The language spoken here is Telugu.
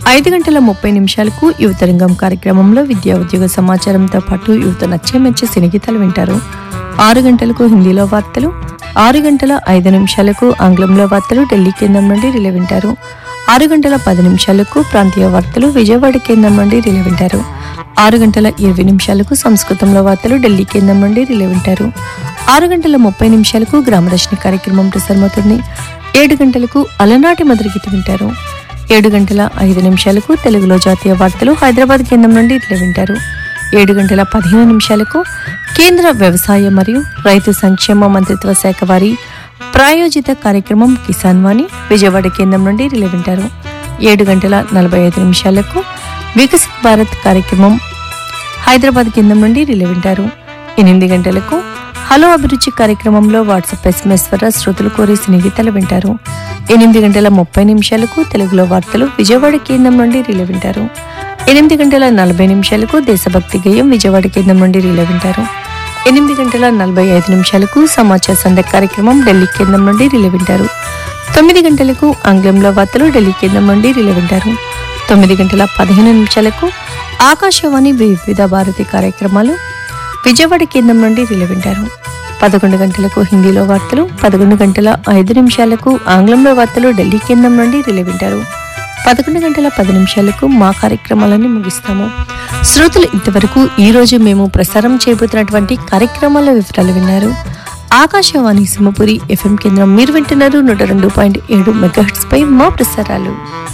ఐదు గంటల ముప్పై నిమిషాలకు యువతరంగం కార్యక్రమంలో విద్యా ఉద్యోగ సమాచారంతో పాటు యువత నచ్చే మెచ్చే సినిగీతాలు వింటారు ఆరు గంటలకు హిందీలో వార్తలు ఆరు గంటల ఐదు నిమిషాలకు ఆంగ్లంలో వార్తలు ఢిల్లీ కేంద్రం నుండి రిలే వింటారు ఆరు గంటల పది నిమిషాలకు ప్రాంతీయ వార్తలు విజయవాడ కేంద్రం నుండి రిలే వింటారు ఆరు గంటల ఇరవై నిమిషాలకు సంస్కృతంలో వార్తలు ఢిల్లీ కేంద్రం నుండి రిలే వింటారు ఆరు గంటల ముప్పై నిమిషాలకు గ్రామరక్షణ కార్యక్రమం ప్రసారమవుతుంది ఏడు గంటలకు అలనాటి మధుర గీత వింటారు ఏడు గంటల ఐదు నిమిషాలకు తెలుగులో జాతీయ వార్తలు హైదరాబాద్ కేంద్రం నుండి ఇట్లా వింటారు ఏడు గంటల పదిహేను నిమిషాలకు కేంద్ర వ్యవసాయ మరియు రైతు సంక్షేమ మంత్రిత్వ శాఖ వారి ప్రాయోజిత కార్యక్రమం కిసాన్ వాణి విజయవాడ కేంద్రం నుండి రిలే వింటారు ఏడు గంటల నలభై ఐదు నిమిషాలకు వికసిత్ భారత్ కార్యక్రమం హైదరాబాద్ కేంద్రం నుండి రిలే వింటారు ఎనిమిది గంటలకు హలో అభిరుచి కార్యక్రమంలో వాట్సాప్ ఎస్ఎంఎస్ ద్వారా శ్రోతలు కోరి సినిగీతాలు వింటారు ఎనిమిది గంటల ముప్పై నిమిషాలకు తెలుగులో వార్తలు విజయవాడ కేంద్రం నుండి రిలే వింటారు ఎనిమిది గంటల నలభై నిమిషాలకు దేశభక్తి గేయం విజయవాడ కేంద్రం నుండి రిలే వింటారు ఎనిమిది గంటల నలభై ఐదు నిమిషాలకు సమాచార సంధ్య కార్యక్రమం ఢిల్లీ కేంద్రం నుండి రిలే వింటారు తొమ్మిది గంటలకు ఆంగ్లంలో వార్తలు ఢిల్లీ కేంద్రం నుండి రిలే వింటారు తొమ్మిది గంటల పదిహేను నిమిషాలకు ఆకాశవాణి వివిధ భారతి కార్యక్రమాలు విజయవాడ కేంద్రం నుండి రిలే వింటారు పదకొండు గంటలకు హిందీలో వార్తలు పదకొండు గంటల ఐదు నిమిషాలకు ఆంగ్లంలో వార్తలు ఢిల్లీ కేంద్రం నుండి రిలే వింటారు పదకొండు గంటల పది నిమిషాలకు మా కార్యక్రమాలని ముగిస్తాము శ్రోతలు ఇంతవరకు ఈ రోజు మేము ప్రసారం చేయబోతున్నటువంటి కార్యక్రమాల వివరాలు విన్నారు ఆకాశవాణి సింహపురి ఎఫ్ఎం కేంద్రం మీరు వింటున్నారు నూట రెండు పాయింట్ ఏడు మెగాహెట్స్ పై మా ప్రసారాలు